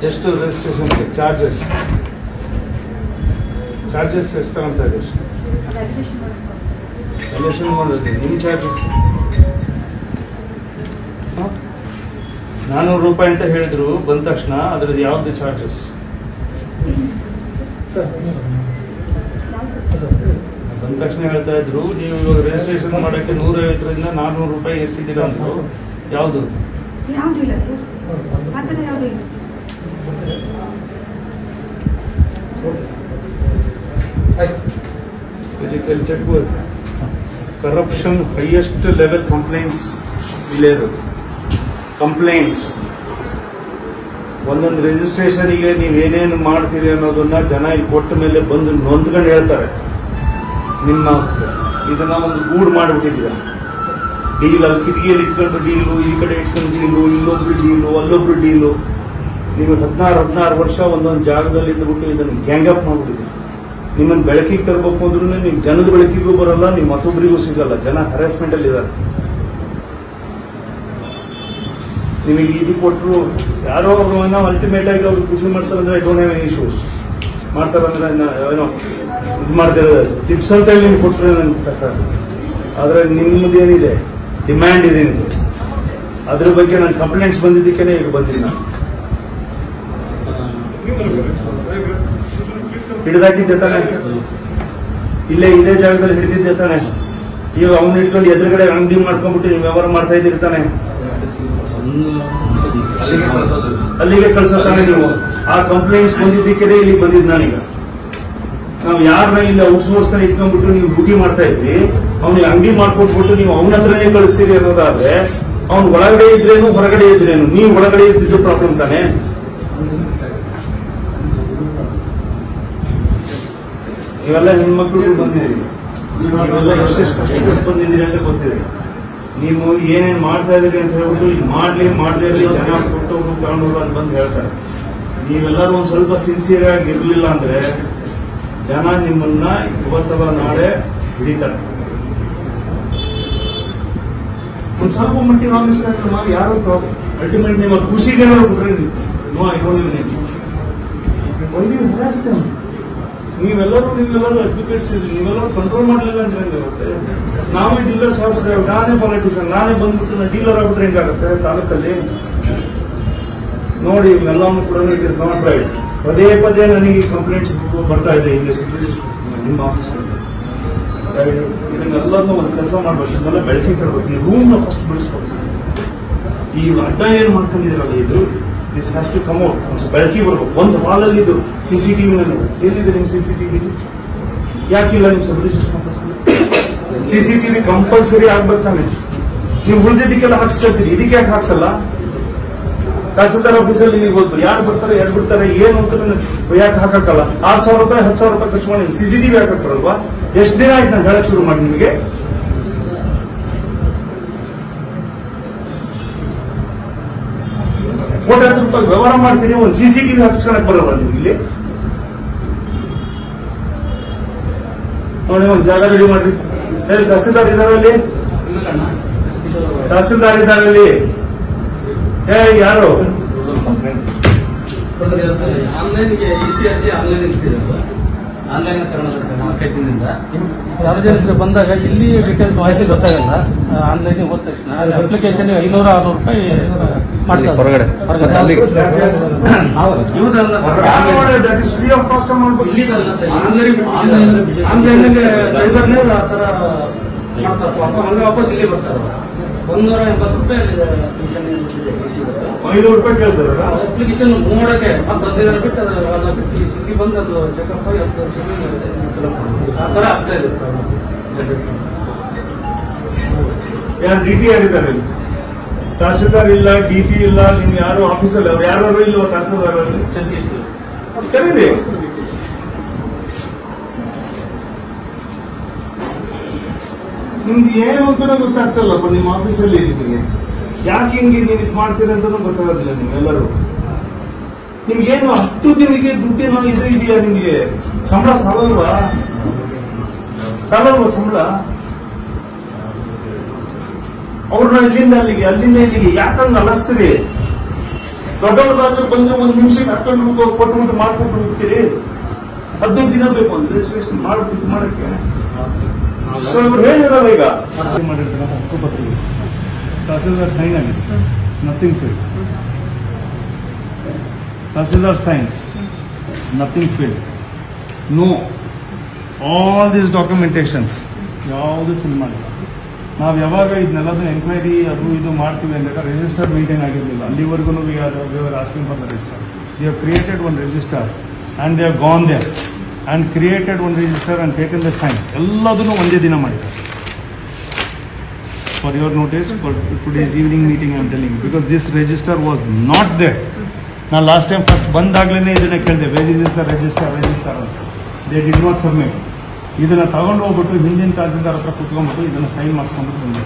ಎಷ್ಟು ರಿಜಿಸ್ಟ್ರೇಷನ್ಗೆ charges charges ಎಷ್ಟು ತಗೊಂತ ಇದೆ ಎಲೆಕ್ಷನ್ ಮಾಡೋದು ನಿಮ್ಮ ಚಾರ್ಜಸ್ ನಾನ್ನೂರು ರೂಪಾಯಿ ಅಂತ ಹೇಳಿದ್ರು ಬಂದ ತಕ್ಷಣ ಅದ್ರದ್ದು ಯಾವ್ದು ಚಾರ್ಜಸ್ ಬಂದ ತಕ್ಷಣ ಹೇಳ್ತಾ ಇದ್ರು ನೀವು ಇವಾಗ ರಿಜಿಸ್ಟ್ರೇಷನ್ ಮಾಡಕ್ಕೆ ನೂರೈವತ್ತರಿಂದ ನಾನ್ನೂರು ರೂಪಾಯಿ ಎಷ್ಟಿದ್ದೀರಾ ಅಂದ್ರು ಯಾವುದು ಯಾವ್ದು ಇಲ್ಲ ಸರ್ ಆ ಥರ ಯಾವ್ದು ಇಲ್ಲ physical check corruption highest level complaints ಇಲ್ಲೇ ಇರೋದು ಕಂಪ್ಲೇಂಟ್ಸ್ ಒಂದೊಂದು ರಿಜಿಸ್ಟ್ರೇಷನ್ಗೆ ನೀವು ಏನೇನು ಮಾಡ್ತೀರಿ ಅನ್ನೋದನ್ನ ಜನ ಇಲ್ಲಿ ಕೊಟ್ಟ ಮೇಲೆ ಬಂದು ನೊಂದ್ಕೊಂಡು ಹೇಳ್ತಾರೆ ನಿಮ್ಮ ಇದನ್ನ ಒಂದು ಗೂಡು ಮಾಡಿಬಿಟ್ಟಿದ್ದೀರ ಡೀಲ್ ಅಲ್ಲಿ ಕಿಟಕಿಯಲ್ಲಿ ಇಟ್ಕೊಂಡು ಡೀಲು ಈ ಕಡೆ ಇಟ್ಕೊಂಡು ಡೀಲು ಇಲ್ಲೊಬ್ರು ಡೀಲು ಅಲ್ಲೊಬ್ರು ಡೀಲು ನೀವು ಹದಿನಾರು ಹದಿನಾರು ವರ್ಷ ಒಂದೊಂದು ಜಾಗದಲ್ಲಿ ಇದ್ಬಿಟ್ಟು ಇದನ್ನು ಗ್ಯಾಂಗ್ ಅಪ್ ಮಾಡ್ಬಿಟ್ಟಿದ್ದೀರಿ ನಿಮ್ಮನ್ನ ಬೆಳಕಿಗೆ ತರಬೇಕು ಅಂದ್ರೂ ನೀವು ಜನದ ಬೆಳಕಿಗೂ ಬರಲ್ಲ ನೀವು ಮತ್ತೊಬ್ಬರಿಗೂ ಸಿಗಲ್ಲ ಜನ ಹರಾಸ್ಮೆಂಟ್ ಅಲ್ಲಿ ಇದ್ದಾರೆ ನಿಮಗೆ ಇದು ಕೊಟ್ಟರು ಯಾರೋ ಒಬ್ರು ಏನೋ ಅಲ್ಟಿಮೇಟ್ ಆಗಿ ಅವ್ರು ಖುಷಿ ಮಾಡ್ತಾರೆ ಅಂದ್ರೆ ಡೋಂಟ್ ಹ್ಯಾವ್ ಎನಿ ಇಶ್ಯೂಸ್ ಮಾಡ್ತಾರೆ ಅಂದ್ರೆ ನಾ- ಏನೋ ಇದು ಮಾಡ್ದಿರೋ ಟಿಪ್ಸ್ ಅಂತ ಹೇಳಿ ನಿಮ್ಗೆ ಕೊಟ್ಟರೆ ನನ್ಗೆ ಪ್ರಕಾರ ಆದ್ರೆ ನಿಮ್ಮದೇನಿದೆ ಡಿಮ್ಯಾಂಡ್ ಇದೆ ನಿಮ್ದು ಅದ್ರ ಬಗ್ಗೆ ನನ್ನ ಕಂಪ್ಲೇಂಟ್ಸ್ ಬಂದಿದ್ದಕ್ಕೇನೆ ಈಗ ಬಂದಿದ್ದೀನಿ ನಾನು ಹಿಡಿದಾಕಿದ್ದೆ ತಾನೆ ಇಲ್ಲೇ ಇದೇ ಜಾಗದಲ್ಲಿ ಹಿಡಿದಿದ್ದೆ ತಾನೆ ಈಗ ಅವ್ನ ಇಟ್ಕೊಂಡು ಎದುರುಗಡೆ ಅಂಗಡಿ ಮಾಡ್ಕೊಂಡ್ಬಿಟ್ಟು ನೀವು ವ್ಯವಹಾರ ಮಾಡ್ತಾ ಇದ್ದೀರಿ ತಾನೆ ಅಲ್ಲಿಗೆ ಕಳ್ಸತ್ತಾನೆ ನೀವು ಆ ಕಂಪ್ಲೇಂಟ್ಸ್ ಬಂದಿದ್ದಕ್ಕೆ ಇಲ್ಲಿ ಬಂದಿದ್ದು ನಾನೀಗ ನಾವು ಯಾರನ್ನ ಇಲ್ಲಿ ಔಟ್ಸೋರ್ಸ್ ಇಟ್ಕೊಂಡ್ಬಿಟ್ಟು ನೀವು ಡ್ಯೂಟಿ ಮಾಡ್ತಾ ಇದ್ವಿ ಅವ್ನಿಗೆ ಅಂಗಡಿ ಮಾಡ್ಕೊಟ್ಬಿಟ್ಟು ನೀವು ಅವನ ಹತ್ರನೇ ಕಳಿಸ್ತೀರಿ ಅನ್ನೋದಾದ್ರೆ ಅವ್ನು ಒಳಗಡೆ ಇದ್ರೇನು ಹೊರಗಡೆ ಇದ್ರೇನು ನೀವು ಒಳಗಡೆ ಇದ್ದಿದ್ದು ಪ್ರಾಬ್ಲಮ್ ತಾನೆ ನೀವೆಲ್ಲ ಹೆಣ್ಮಕ್ಳು ಬಂದಿದ್ದೀರಿ ನೀವೆಲ್ಲ ಎಷ್ಟೆಷ್ಟು ಕಷ್ಟಪಟ್ಟು ಬಂದಿದ್ದೀರಿ ಅಂತ ಗೊತ್ತಿದೆ ನೀವು ಏನೇನ್ ಮಾಡ್ತಾ ಇದೀರಿ ಅಂತ ಹೇಳ್ಬಿಟ್ಟು ಈಗ ಮಾಡ್ಲಿ ಮಾಡದೇ ಇರಲಿ ಜನ ಕೊಟ್ಟೋಗ್ರು ತಗೊಂಡೋಗ್ರು ಅಂತ ಬಂದು ಹೇಳ್ತಾರೆ ನೀವೆಲ್ಲರೂ ಒಂದ್ ಸ್ವಲ್ಪ ಸಿನ್ಸಿಯರ್ ಆಗಿ ಇರ್ಲಿಲ್ಲ ಅಂದ್ರೆ ಜನ ನಿಮ್ಮನ್ನ ಇವತ್ತಲ್ಲ ನಾಳೆ ಹಿಡಿತಾರೆ ಒಂದ್ ಸ್ವಲ್ಪ ಮಟ್ಟಿಗೆ ಆನೆಸ್ಟ್ ಆಗಿ ಮಾಡಿ ಯಾರು ಅಲ್ಟಿಮೇಟ್ ನಿಮ್ಮ ಖುಷಿಗೆ ಬಿಟ್ರೆ ನೋ ಐ ಡೋಂಟ್ ನೀವು ಒಂದು ಹರಾಸ್ತೆ ನೀವೆಲ್ಲರೂ ನೀವೆಲ್ಲರೂ ಅಡ್ವೊಕೇಟ್ಸ್ ಇದ್ರಿ ನೀವೆಲ್ಲರೂ ಕಂಟ್ರೋಲ್ ಮಾಡಲಿಲ್ಲ ಅಂದ್ರೆ ಹೆಂಗಾಗುತ್ತೆ ನಾವೇ ಡೀಲರ್ಸ್ ಆಗ್ಬಿಟ್ರೆ ನಾನೇ ಪಾಲಿಟಿಷಿಯನ್ ನಾನೇ ಬಂದ್ಬಿಟ್ಟು ನಾನು ಡೀಲರ್ ಆಗ್ಬಿಟ್ರೆ ಹೆಂಗಾಗುತ್ತೆ ತಾಲೂಕಲ್ಲಿ ನೋಡಿ ಇವೆಲ್ಲವನ್ನು ಕೂಡ ಇಟ್ ಇಸ್ ನಾಟ್ ರೈಟ್ ಪದೇ ಪದೇ ನನಗೆ ಕಂಪ್ಲೇಂಟ್ಸ್ ಬರ್ತಾ ಇದೆ ಇಲ್ಲಿ ನಿಮ್ಮ ಆಫೀಸಲ್ಲಿ ಇದನ್ನೆಲ್ಲದನ್ನು ಒಂದು ಕೆಲಸ ಮಾಡ್ಬೇಕು ಇದನ್ನೆಲ್ಲ ಬೆಳಕಿಗೆ ತರಬೇಕು ಈ ರೂಮ್ ನ ಫಸ್ಟ್ ಬಿಡಿಸ್ಬೇಕು ಈ ಅಡ್ಡ ಏನ್ ಮಾಡ್ಕೊಂಡಿದ್ದೀರಲ್ಲ ಇದು this has to come out ಒಂದು ಬೆಳಕಿಗೆ ಬರ್ಬೇಕು ಒಂದು ಹಾಲಲ್ಲಿ ಇದು ಸಿ ಸಿ ಟಿವಿ ಎಲ್ಲಿದೆ ನಿಮ್ ಸಿ ಸಿ ಟಿವಿ ಯಾಕಿಲ್ಲ ನಿಮ್ sub C C TV compulsory ಆಗ್ಬೇಕು ತಾನೆ ನೀವು ಉಳಿದಿದ್ದಕ್ಕೆಲ್ಲ ಹಾಕ್ಸ್ಕೊಳ್ತೀರಿ ಇದಕ್ಕೆ ಯಾಕೆ ಹಾಕ್ಸಲ್ಲ ತಹಸೀಲ್ದಾರ್ ಆಫೀಸಲ್ಲಿ ನೀವು ಗೊತ್ತು ಯಾರು ಬರ್ತಾರೆ ಯಾರು ಬಿಡ್ತಾರೆ ಏನು ಅಂತ ನನಗೆ ಯಾಕೆ ಹಾಕಕ್ಕಲ್ಲ ಆರ್ ಸಾವಿರ ರೂಪಾಯಿ ಹತ್ತು ಸಾವಿರ ರೂಪಾಯಿ ಖರ್ಚು ಮಾಡಿ ಸಿ ಸಿ ಟಿವಿ ಹಾಕಕ್ ಬರಲ್ವಾ ಎಷ್ಟು ದಿನ ಆಯ್ತು ನಾನು ಹೇಳಕ್ ಶುರು ಮಾಡಿ ನಿಮಗೆ ಕೋಟ್ಯಾಂತರ ರೂಪಾಯಿ ವ್ಯವಹಾರ ಮಾಡ್ತೀರಿ ಒಂದು ಸಿ ಸಿ ಟಿವಿ ಹಾಕ್ಸ್ಕೊಳಕ್ ಬರಲ್ಲ ನೀವು ಇಲ್ಲಿ ನೋಡಿ ಒಂದು ಜಾಗ ರೆಡಿ ಮಾಡ್ರಿ ಸರಿ ತಹಸೀಲ್ದಾರ್ ಇದಾರೆ ಅಲ್ಲಿ ತಹಸೀಲ್ದಾರ್ ಇದ್ದಾರೆ ಅಲ್ಲಿ ಏ ಯಾರು ಆನ್ಲೈನ್ಗೆ ಇಸಿ ಅರ್ಜಿ ಆನ್ಲೈನ್ ಇಟ್ಟಿದ್ದಾರೆ ಆನ್ಲೈನ್ ಮಾರ್ಕೆಟಿಂದ ಸಾರ್ವಜನಿಕರು ಬಂದಾಗ ಇಲ್ಲಿ ಡೀಟೇಲ್ಸ್ ವಾಯ್ಸಿ ಗೊತ್ತಾಗಲ್ಲ ಆನ್ಲೈನ್ ಹೋದ ತಕ್ಷಣ ಅಪ್ಲಿಕೇಶನ್ ಐನೂರ ಆರ್ನೂರು ರೂಪಾಯಿ ಮಾಡ್ತಾರೆ ಹೊರಗಡೆ. ಮತ್ತೆ ಅಲ್ಲಿಗೆ. ಇವ್ರದಲ್ಲ sir that is free of cost ಮಾಡ್ಬೇಕು ಇಲ್ಲಿದಲ್ಲ ಸರ್ ಆನ್ಲೈನ್ ಆನ್ಲೈನ್ಗೆ ಸೈಬರ್ನೇ ಆ ಥರ ಮಾಡ್ತಾರೆ ಪಾಪ ಹಂಗೆ ವಾಪಸ್ ಇಲ್ಲಿ ಬರ್ತಾರೆ ಒಂದೂರ ಎಂಬತ್ತು ರೂಪಾಯಿ ಅಲ್ಲಿ commission ಇಸಿ ಬರ್ತದೆ. ಐನೂರು ರೂಪಾಯಿ ಕೇಳ್ತಾರ ಅಪ್ಲಿಕೇಶನ್ ನೋಡಕ್ಕೆ ಮತ್ತೆ ಹದಿನೈದು ಬಿಟ್ಟು ಅದು ಅದನ್ನ ಬಿಟ್ಟು ಈ ಸಿಟಿ ಬಂದು ಅದು ಚೆಕಪ್ ಆಗಿ ಅದು ಶಿಫ್ಟಿಂಗ್ ಆ ಥರ ಆಗ್ತಾ ಇದೆ ಯಾರು ಡಿ ಟಿ ಯಾರಿದ್ದಾರೆ ಇಲ್ಲಿ? ತಹಸೀಲ್ದಾರ್ ಇಲ್ಲ ಡಿ ಟಿ ಇಲ್ಲ ನಿಮ್ ಯಾರು ಆಫೀಸಲ್ಲಿ ಅವ್ರು ಯಾರು ಇಲ್ವಾ ತಹಸೀಲ್ದಾರ್ ಅಲ್ಲಿ ಅವ್ರು ಕರೀರಿ ನಿಮ್ದು ಏನು ಅಂತಾನೆ ಗೊತ್ತಾಗ್ತಲ್ಲಪ್ಪ ನಿಮ್ಮ ಆಫೀಸಲ್ಲಿ ನಿಮಗೆ ಯಾಕೆ ಹಿಂಗೆ ನೀವು ಇದು ಮಾಡ್ತೀರಿ ಅಂತಾನು ಗೊತ್ತಾಗೋದಿಲ್ಲ ನೀವೆಲ್ಲರೂ ನಿಮ್ಗೇನು ಅಷ್ಟು ದಿನಕ್ಕೆ ದುಡ್ಡಿನ ಇದು ಇದೆಯಾ ನಿಮಗೆ ಸಂಬಳ ಸಾಲಲ್ವಾ ಸಾಲಲ್ವಾ ಸಂಬಳ ಅವ್ರನ್ನ ಇಲ್ಲಿಂದ ಅಲ್ಲಿಗೆ ಅಲ್ಲಿಂದ ಇಲ್ಲಿಗೆ ಯಾಕಂಗ್ ಅಲಸ್ತೀರಿ ದೊಡ್ಡವರಾದ್ರೆ ಬಂದ್ರೆ ಒಂದು ನಿಮಿಷಕ್ಕೆ ಹಾಕೊಂಡು ಕೊಟ್ಬಿಟ್ಟು ಮಾಡ್ಕೊಂಡು ಹೋಗ್ತೀರಿ ಹದಿನೈದು ದಿನ ಬೇಕು ಒಂದು ರಿಜಿಸ್ಟ್ರೇಷನ್ ಮಾಡ್ಬಿಟ್ಟು ಮಾಡಕ್ಕೆ ಇವ್ರು ಹೇಳಿದಾರಲ್ಲ ಈಗ ಮಾಡಿರ್ತಾರೆ ಹಕ್ಕುಪತ್ರಿಕೆ ತಹಸೀಲ್ದಾರ್ ಸೈನ್ ಆಗಿದೆ nothing filled tahsildar sign nothing filled no all these documentations ಯಾವುದು ಫಿಲ್ ಮಾಡಿಲ್ಲ ನಾವು ಯಾವಾಗ ಇದನ್ನೆಲ್ಲದನ್ನ ಎಂಕ್ವೈರಿ ಅದು ಇದು ಮಾಡ್ತೀವಿ ಅಂದಾಗ ರಿಜಿಸ್ಟರ್ ಮೇಂಟೈನ್ ಆಗಿರಲಿಲ್ಲ ಅಲ್ಲಿವರೆಗೂ we are we are asking for the register we have created one register and they have gone there and created one register and taken the sign ಎಲ್ಲದನ್ನು ಒಂದೇ ದಿನ ಮಾಡಿದ್ದಾರೆ for your notice for today's evening meeting I'm telling because this register was not there ನಾನು last time first ಬಂದಾಗ್ಲೇ ಇದನ್ನ ಕೇಳಿದೆ where is the register register ಅಂತ they did not submit ಇದನ್ನ ತಗೊಂಡು ಹೋಗ್ಬಿಟ್ಟು ಹಿಂದಿನ ತಹಸೀಲ್ದಾರ್ ಹತ್ರ ಕುತ್ಕೊಂಡ್ಬಿಟ್ಟು ಇದನ್ನ ಸೈನ್ ಮಾಡಿಸ್ಕೊಂಡ್ಬಿಟ್ಟು ಬಂದೆ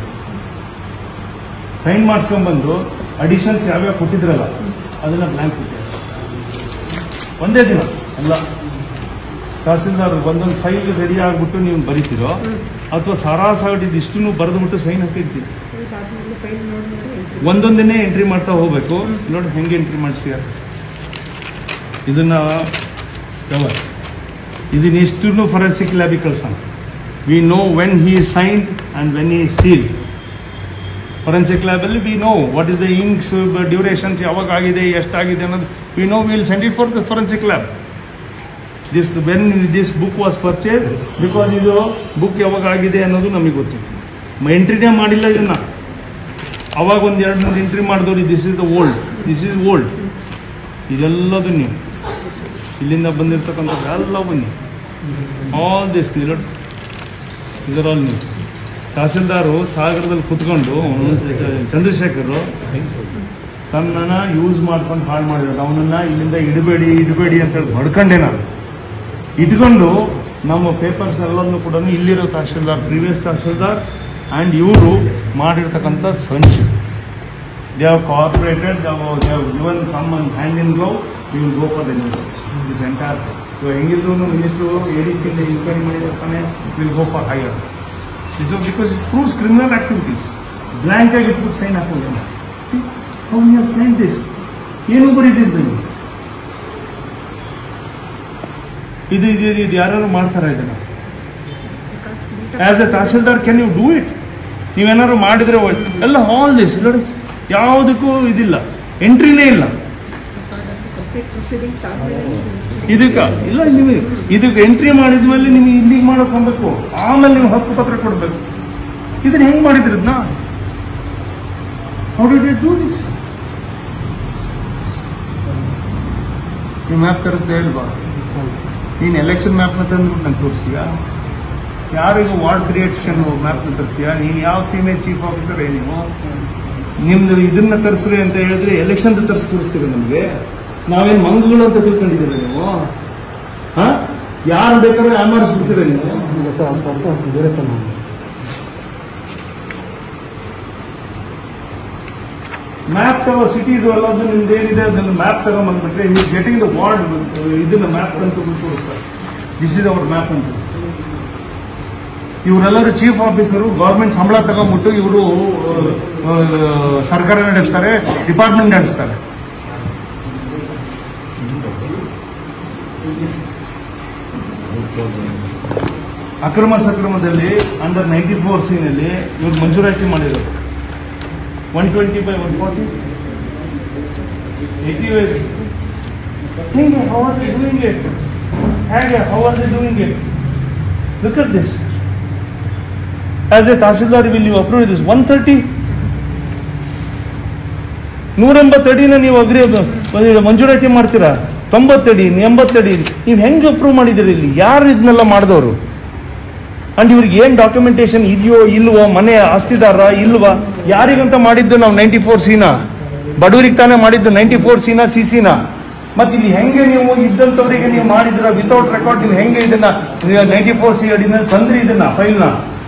ಸೈನ್ ಮಾಡಿಸ್ಕೊಂಡ್ಬಂದು ಅಡಿಷನ್ಸ್ ಯಾವ್ಯಾವ ಕೊಟ್ಟಿದ್ರಲ್ಲ ಅದನ್ನ ಬ್ಲ್ಯಾಂಕ್ ಕೊಟ್ಟಿದ್ದಾರೆ ಒಂದೇ ದಿನ ಅಲ್ಲ ತಹಸೀಲ್ದಾರ್ ಒಂದೊಂದು ಫೈಲ್ ರೆಡಿ ಆಗ್ಬಿಟ್ಟು ನೀವು ಬರೀತೀರೋ ಅಥವಾ ಸಾರಾಸಾಗಿ ಇದಿಷ್ಟು ಬರೆದ್ಬಿಟ್ಟು ಸೈನ್ ಹಾಕಿರ್ತೀವಿ ಇದಾದ್ಮೇಲೆ ಫೈಲ್ ನೋಡಿ ನೋಡಿ entry ಒಂದೊಂದನ್ನೇ ಎಂಟ್ರಿ ಮಾಡ್ತಾ ಹೋಗ್ಬೇಕು ನೋಡಿ ಹೆಂಗೆ ಎಂಟ್ರಿ ಮಾಡಿಸಿ ಇದನ್ನ ಕವರ್ ಇದನ್ನ ಇಷ್ಟು ಫೊರೆನ್ಸಿಕ್ ಲ್ಯಾಬಿಗೆ ಕಳ್ಸೋಣ we know when he signed and when he seal forensic ಲ್ಯಾಬಲ್ಲಿ we know what is the inks durations ಯಾವಾಗ ಆಗಿದೆ ಎಷ್ಟಾಗಿದೆ ಅನ್ನೋದು we know will send it for the forensic lab this when this book was purchase because ಇದು book ಯಾವಾಗ ಆಗಿದೆ ಅನ್ನೋದು ನಮಗೆ ಗೊತ್ತಿತ್ತು ಎಂಟ್ರಿನೇ ಮಾಡಿಲ್ಲ ಇದನ್ನ ಅವಾಗ ಒಂದು ಎರಡು ಮೂರು ಎಂಟ್ರಿ ಮಾಡಿದವ್ರು this is the old this is old ಇದೆಲ್ಲದು ನೀವು ಇಲ್ಲಿಂದ ಬಂದಿರ್ತಕ್ಕಂಥದ್ದು ಎಲ್ಲ ಬನ್ನಿ ಆಲ್ ದಿಸ್ ನಿಲಡ್ ಇದರ ಆಲ್ ನೀವು ತಹಸೀಲ್ದಾರು ಸಾಗರದಲ್ಲಿ ಕುತ್ಕೊಂಡು ಚಂದ್ರಶೇಖರ್ ತನ್ನನ್ನ ಯೂಸ್ ಮಾಡ್ಕೊಂಡು ಹಾಳು ಮಾಡಿದ್ರು ಅವನನ್ನ ಇಲ್ಲಿಂದ ಇಡಬೇಡಿ ಇಡಬೇಡಿ ಅಂತ ಹೇಳಿ ಹೊಡ್ಕೊಂಡೆ ನಾನು ಇಟ್ಕೊಂಡು ನಮ್ಮ ಪೇಪರ್ಸ್ ಎಲ್ಲವನ್ನು ಕೂಡ ಇಲ್ಲಿರೋ ತಹಶೀಲ್ದಾರ್ ಪ್ರೀವಿಯಸ್ ತಹಶೀಲ್ದಾರ್ ಆ್ಯಂಡ್ ಇವರು ಮಾಡಿರ್ತಕ್ಕಂಥ ಸಂಚು they have corporated they have given come and hand in glove you will go for the this entire ಇವಾಗ ಹೆಂಗಿದ್ರು ಮಿನಿಸ್ಟ್ರು ಎ ಡಿ ಸಿಯಿಂದ ಇನ್ಕ್ವೈರಿ ಮಾಡಿರ್ತಾನೆ will go for higher this because it proves criminal activities blank ಆಗಿ ಇಟ್ಬಿಟ್ಟು sign ಹಾಕೊಂಡು see how you sign this ಏನು ಬರೀತಿದ್ದು ನೀವು ಇದು ಇದು ಇದು- ಇದು ಯಾರು ಮಾಡ್ತಾರ ಇದನ್ನ as a tahsildar can you do it ನೀವೇನಾದ್ರು ಮಾಡಿದ್ರೆ ಒಳ್ಳೆ- ಎಲ್ಲ ಆಲ್ ದಿಸ್ ನೋಡಿ ಯಾವುದಕ್ಕೂ ಇದಿಲ್ಲ ಎಂಟ್ರಿನೇ ಇಲ್ಲ ಕಂಪ್ಲೀಟ್ ಪ್ರೊಸೀಡಿಂಗ್ಸ್ ಆದ್ಮೇಲೆ ಇದಕ್ಕ ಇಲ್ಲ ನೀವು ಇದಕ್ಕೆ ಎಂಟ್ರಿ ಮಾಡಿದ್ಮೇಲೆ ನೀವು ಇಲ್ಲಿಗೆ ಮಾಡಕ್ ಹೋಗ್ಬೇಕು ಆಮೇಲೆ ನೀವು ಹಕ್ಕು ಪತ್ರ ಕೊಡ್ಬೇಕು ಇದನ್ನ ಹೆಂಗ್ ಮಾಡಿದ್ರಿ ಇದನ್ನ how did it do this ನೀವು ಮ್ಯಾಪ್ ತರಿಸ್ದೆ ಇಲ್ವಾ ನೀನು ಎಲೆಕ್ಷನ್ ಮ್ಯಾಪ್ನ ತಂದ್ಬಿಟ್ಟು ನಂಗೆ ತೋರಿಸ್ತೀಯಾ ಯಾರಿಗೂ ವಾರ್ಡ್ ಕ್ರಿಯೇಷನ್ ಮ್ಯಾಪ್ನ ತರಿಸ್ತೀಯಾ ನೀನು ಯಾವ ಸೀಮೆ ಚೀಫ್ ಆಫೀಸರ್ ನೀವು ನಿಮ್ದು ಇದನ್ನ ತರಿಸ್ರಿ ಅಂತ ಹೇಳಿದ್ರೆ ಎಲೆಕ್ಷನ್ ತರಿಸಿ ತೋರಿಸ್ತೀವಿ ನಮಗೆ ನಾವೇನ್ ಮಂಗಗಳು ಅಂತ ತಿಳ್ಕೊಂಡಿದ್ದೀರ ನೀವು ಹಾ ಯಾರು ಬೇಕಾದ್ರೆ ಆಮರಿಸ್ಬಿಡ್ತೀರ ನೀವು ಮ್ಯಾಪ್ ತಗೋ ಸಿಟಿದು ಎಲ್ಲದು ನಿಮ್ದು ಏನಿದೆ ಅದನ್ನ ಮ್ಯಾಪ್ ತಗೊಂಡ್ಬಂದ್ಬಿಟ್ರೆ ನೀವು ಗೆಟಿಂಗ್ ದ ವಾರ್ಡ್ ಇದನ್ನ ಮ್ಯಾಪ್ ಅಂತ ತೋರಿಸ್ತಾರೆ ದಿಸ್ ಇಸ್ ಅವರ್ ಮ್ಯಾಪ್ ಅಂತ ಇವರೆಲ್ಲರೂ ಚೀಫ್ ಆಫೀಸರು ಗೌರ್ಮೆಂಟ್ ಸಂಬಳ ತಗೊಂಡ್ಬಿಟ್ಟು ಇವರು ಸರ್ಕಾರ ನಡೆಸ್ತಾರೆ ಡಿಪಾರ್ಟ್ಮೆಂಟ್ ನಡೆಸ್ತಾರೆ ಅಕ್ರಮ ಸಕ್ರಮದಲ್ಲಿ ಅಂಡರ್ ನೈಂಟಿ ಫೋರ್ ಸಿನಲ್ಲಿ ಇವ್ರು ಮಂಜೂರಾತಿ ಮಾಡಿರೋದು one twenty by one forty ಹಿಂಗೆ how are they doing it ಹೇಗೆ how are they doing it look at this as a tahsildar will you approve this one thirty ನೂರ ಎಂಬತ್ತಡಿನ ನೀವು ಅಗ್ರಿ ಮಂಜೂರಾತಿ ಮಾಡ್ತೀರಾ ತೊಂಬತ್ತಡಿ ಎಂಬತ್ತಡಿ ನೀವು ಹೆಂಗೆ ಅಪ್ರೂವ್ ಮಾಡಿದಿರಿ ಇಲ್ಲಿ ಯಾರು ಇದನ್ನೆಲ್ಲ ಮಾಡಿದವರು ಅಂಡ್ ಇವ್ರಿಗೆ ಏನ್ ಡಾಕ್ಯುಮೆಂಟೇಶನ್ ಇದೆಯೋ ಇಲ್ವೋ ಮನೆ ಆಸ್ತಿದಾರ ಇಲ್ವಾ ಯಾರಿಗಂತ ಮಾಡಿದ್ದು ನಾವು ನೈಂಟಿ ಫೋರ್ ಸಿನ ಬಡವರಿಗೆ ತಾನೇ ಮಾಡಿದ್ದು ನೈಂಟಿ ಫೋರ್ ಸಿನ ಸಿ ಸಿನ ಮತ್ತೆ ಇಲ್ಲಿ ಹೆಂಗೆ ನೀವು ಇದ್ದಂಥವ್ರಿಗೆ ನೀವು ಮಾಡಿದ್ರ ವಿತೌಟ್ ರೆಕಾರ್ಡ್ ನೀವು ಹೆಂಗೆ ಇದನ್ನ ನೈಂಟಿ ಫೋರ್ ಸಿ ಅಡಿನಲ್ಲಿ ತಂದ್ರಿ ಇದನ್ನ ಫೈಲ್ನ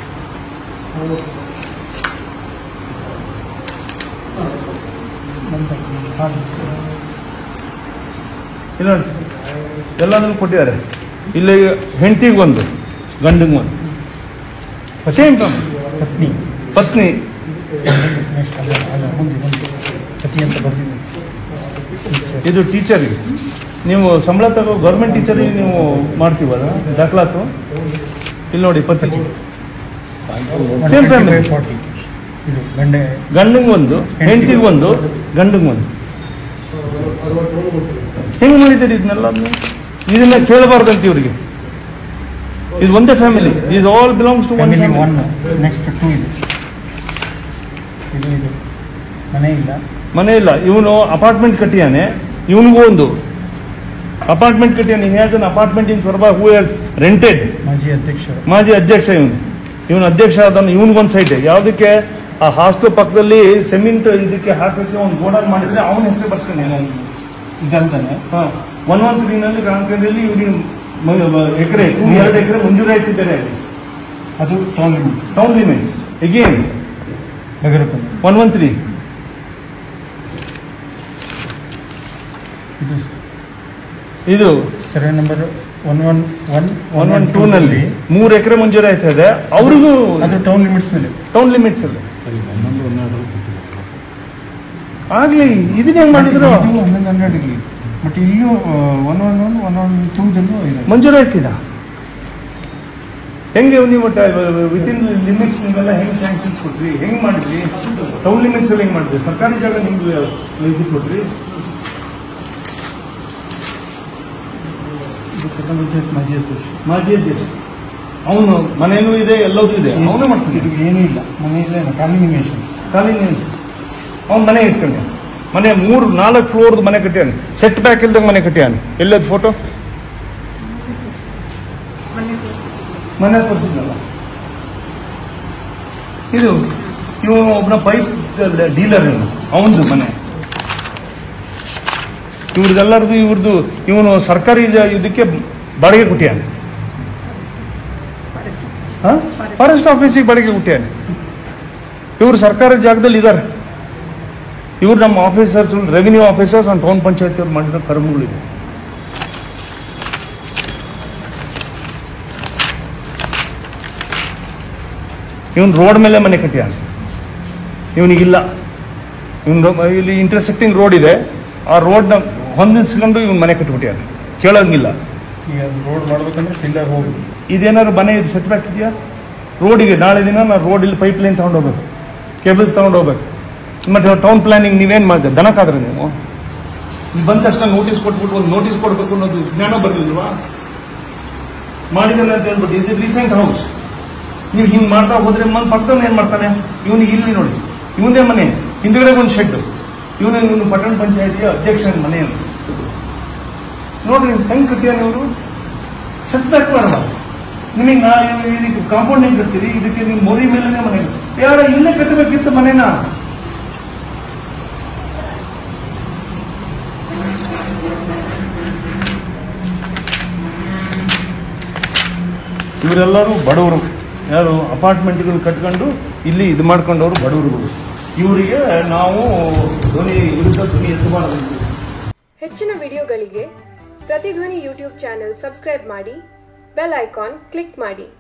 ಇಲ್ಲ ನೋಡಿ ಎಲ್ಲಾದ್ರೂ ಕೊಟ್ಟಿದ್ದಾರೆ ಇಲ್ಲಿ ಹೆಂಡತಿಗೆ ಒಂದು ಗಂಡಿಗೆ ಒಂದು ಸೇಮ್ ಪತ್ನಿ ಪತ್ನಿ ಟೀಚರ್ ಇದು ಟೀಚರ್ಗೆ ನೀವು ಸಂಬಳ ತಗೋ ಗೌರ್ಮೆಂಟ್ ಟೀಚರಿಗೆ ನೀವು ಮಾಡ್ತೀವಲ್ಲ ದಾಖಲಾತು ಇಲ್ಲಿ ನೋಡಿ ಪತ್ತಿ ಸೇಮ್ ಫ್ಯಾಮಿಲಿ ಫಾರ್ಟಿ ಇದು ಗಂಡೆ ಗಂಡಂಗೆ ಒಂದು ಹೆಂಡತಿಗೆ ಒಂದು ಗಂಡಂಗೆ ಒಂದು ಹೆಂಗ್ ಮಾಡಿದ್ದೀರಿ ಇದನ್ನೆಲ್ಲ ಇದನ್ನ ಕೇಳಬಾರ್ದಂತ ಇವ್ರಿಗೆ ಇದು ಒಂದೇ family is all belongs to one family one next to ಇದೆ ಇದು ಇದು ಮನೆ ಇಲ್ಲ ಮನೆ ಇಲ್ಲ ಇವನು ಅಪಾರ್ಟ್ಮೆಂಟ್ ಕಟ್ಟಿಯಾನೆ ಇವನಿಗೂ ಒಂದು ಅಪಾರ್ಟ್ಮೆಂಟ್ ಕಟ್ಟಿಯಾನೆ has an apartment in Soraba who has rented ಮಾಜಿ ಅಧ್ಯಕ್ಷರು ಮಾಜಿ ಅಧ್ಯಕ್ಷ ಇವನು ಇವನು ಅಧ್ಯಕ್ಷ ಆದವನು ಇವನಿಗೊಂದು ಸೈಟ್ ಯಾವುದಕ್ಕೆ ಆ ಹಾಸ್ಟೆಲ್ ಪಕ್ಕದಲ್ಲಿ ಸಿಮೆಂಟ್ ಇದಕ್ಕೆ ಹಾಕಕ್ಕೆ ಒಂದು ಗೋಡನ್ ಮಾಡಿದ್ರೆ ಅವನ ಹೆಸರು ಬರ್ಸ್ಕೊಂಡು ಇದಲ್ದಾನೆ ಹಾ ಒನ್ ಒನ್ ತ್ರೀನಲ್ಲಿ ರಾಮಕಂಡ್ರಲ್ಲಿ ಇವ್ರಿಗೆ ಎಕರೆ ಎರಡು ಎಕರೆ ಮಂಜೂರಾಯ್ತಿದ್ದಾರೆ ಅಲ್ಲಿ ಅದು town limits town limits again Nagarapalli one one three ಇದು ಇದು survey number one one one one one two ನಲ್ಲಿ ಮೂರು ಎಕರೆ ಮಂಜೂರಾಯ್ತದೆ ಅವ್ರಿಗೂ ಅದು ಟೌನ್ ಲಿಮಿಟ್ಸ್ ಮೇಲೆ ಟೌನ್ ಲಿಮಿಟ್ಸ್ ಅಲ್ಲಿ ಆಗ್ಲಿ ಇದನ್ನ ಹೆಂಗ್ ಮಾಡಿದ್ರು ಇದು ಹನ್ನೊಂದು ಹನ್ನೆರಡು ಬಟ್ ಇಲ್ಲೂ one one one one one ಟೂದಲ್ಲೂ ಇದೆ ಮಂಜೂರಾಯ್ತಿದ ಹೆಂಗೆ ನೀವು ವಿತಿನ್ ಲಿಮಿಟ್ಸ್ ನಿಮ್ಗೆಲ್ಲ ಹೆಂಗ್ ಸ್ಯಾಂಕ್ಷನ್ಸ್ ಕೊಟ್ರಿ ಹೆಂಗ್ ಮಾಡಿದ್ರಿ ಟೌನ್ ಲಿಮಿಟ್ಸ್ ಅಲ್ಲಿ ಹೆಂಗ್ ಮಾಡಿದ್ರಿ ಸರ್ಕಾರಿ ಜಾಗ ನಿಮ್ಗೆ ಇದು ಕೊಟ್ರಿ ಇದು ಪಟ್ಟಣ ಪಂಚಾಯತ್ ಮಾಜಿ ಅಧ್ಯಕ್ಷ ಮಾಜಿ ಅಧ್ಯಕ್ಷ ಅವನು ಮನೇನೂ ಇದೆ ಎಲ್ಲದೂ ಇದೆ ಅವನೇ ಮಾಡ್ತಾನೆ ಇದು ಏನೂ ಇಲ್ಲ ಮನೆ ಇಲ್ಲ ಕಾಂಬಿನೇಷನ್ ಖಾಲಿ ಅವ್ನು ಮನೆ ಇಟ್ಕೊಂಡೆ ಮನೆ ಮೂರು ನಾಲ್ಕು ಫ್ಲೋರ್ದು ಮನೆ ಕಟ್ಟ್ಯಾನೆ ಸೆಟ್ ಬ್ಯಾಕ್ ಇಲ್ದಂಗೆ ಮನೆ ಕಟ್ಟ್ಯಾನೆ ಎಲ್ಲದ ಫೋಟೋ ಮನೆ ತೋರಿಸಿದ್ರು ಮನೆ ತೋರಿಸಿದ್ನಲ್ಲ ಇದು ಇವನು ಒಬ್ಬನ ಪೈಪ್ ಡೀಲರ್ ಇವನು ಅವನದು ಮನೆ ಇವ್ರದ್ದೆಲ್ಲರದು ಇವ್ರದ್ದು ಇವನು ಸರ್ಕಾರಿ ಇದ- ಇದಕ್ಕೆ ಬಾಡಿಗೆ ಕೊಟ್ಟಿಯಾನೆ ಫಾರೆಸ್ಟ್ ಫಾರೆಸ್ಟ್ ಆಫೀಸಿಗೆ ಬಾಡಿಗೆ ಕೊಟ್ಟಿಯಾನೆ ಇವರು ಸರ್ಕಾರಿ ಜಾಗದಲ್ಲಿ ಇದ್ದಾರೆ ಇವ್ರು ನಮ್ಮ officers revenue officers and town panchayat ಅವ್ರು ಮಾಡಿರೋ ಕರ್ಮಗಳಿವೆ ಇವನು ರೋಡ್ ಮೇಲೆ ಮನೆ ಕಟ್ಟಿಯಾನ ಇವನಿಗಿಲ್ಲ ಇವನು ಇಲ್ಲಿ ಇಂಟರ್ಸೆಕ್ಟಿಂಗ್ ರೋಡ್ ಇದೆ ಆ ರೋಡ್ನ ಹೊಂದಿಸ್ಕೊಂಡು ಇವನು ಮನೆ ಕಟ್ಟಿಬಿಟ್ಟಿಯಾನೆ ಕೇಳೋಂಗಿಲ್ಲ ಈಗ ರೋಡ್ ಮಾಡ್ಬೇಕಂದ್ರೆ ಪಿಲ್ಲರ್ ಹೋಗಿ ಇದೇನಾದ್ರು ಮನೆ ಇದು ಸೆಟ್ ಬ್ಯಾಕ್ ಇದೆಯಾ ರೋಡಿಗೆ ನಾಳೆ ದಿನ ನಾನು ರೋಡ್ ಇಲ್ಲಿ ಪೈಪ್ ಲೈನ್ ತಗೊಂಡು ಹೋಗ್ಬೇಕು ಕೇಬಲ್ಸ್ ತಗೊಂಡು ಹೋಗ್ಬೇಕು ಮತ್ತೆ ಟೌನ್ ಪ್ಲಾನಿಂಗ್ ನೀವೇನ್ ಮಾಡಿದೆ ದನಕ್ಕಾದ್ರೆ ನೀವು ಇಲ್ಲಿ ಬಂದ ತಕ್ಷಣ ನೋಟಿಸ್ ಕೊಟ್ಬಿಟ್ಟು ಒಂದು ನೋಟಿಸ್ ಕೊಡ್ಬೇಕು ಅನ್ನೋದು ಜ್ಞಾನ ಬರ್ಲಿಲ್ವಾ ಮಾಡಿದಲ್ಲ ಅಂತ ಹೇಳ್ಬಿಟ್ಟು ಇದು ರೀಸೆಂಟ್ ಹೌಸ್ ನೀವು ಹಿಂಗ್ ಮಾಡ್ತಾ ಹೋದ್ರೆ ಮನ್ ಪಕ್ಕದವ್ನು ಏನ್ ಮಾಡ್ತಾನೆ ಇವನಿಗೆ ಇಲ್ಲಿ ನೋಡಿ ಇವನೇ ಮನೆ ಹಿಂದ್ಗಡೆ ಒಂದು ಶೆಡ್ ಇವನೇ ಇವನು ಪಟ್ಟಣ ಪಂಚಾಯತಿಯ ಅಧ್ಯಕ್ಷನ ಮನೆ ಅಂತ ನೋಡ್ರಿ ಹೆಂಗ್ ಕಟ್ಟಿಯ ನೀವು ಸೆಟ್ ಬ್ಯಾಕ್ ಬರಲ್ಲ ನಿಮಗೆ ನಾ ಇದಕ್ಕೆ ಕಾಂಪೌಂಡ್ ಹೆಂಗ್ ಕಟ್ತೀರಿ ಇದಕ್ಕೆ ನೀವು ಮೊರಿ ಮೇಲೆನೆ ಮನೆ ಯಾರ ಇಲ್ಲೇ ಕಟ್ಟಬೇಕಿತ್ತು ಮನೆನ ಇವರೆಲ್ಲರೂ ಬಡವರು ಯಾರು ಅಪಾರ್ಟ್ಮೆಂಟ್ಗಳು ಕಟ್ಕೊಂಡು ಇಲ್ಲಿ ಇದು ಮಾಡ್ಕೊಂಡವರು ಬಡವರುಗಳು ಇವರಿಗೆ ನಾವು ಧ್ವನಿ ವಿರುದ್ಧ ಧ್ವನಿ ಎತ್ತಬಾರದು ಹೆಚ್ಚಿನ ವಿಡಿಯೋಗಳಿಗೆ ಪ್ರತಿಧ್ವನಿ ಯೂಟ್ಯೂಬ್ ಚಾನೆಲ್ ಸಬ್ಸ್ಕ್ರೈಬ್ ಮಾಡಿ ಬೆಲ್ ಐಕಾನ್ ಕ್ಲಿಕ್ ಮಾಡಿ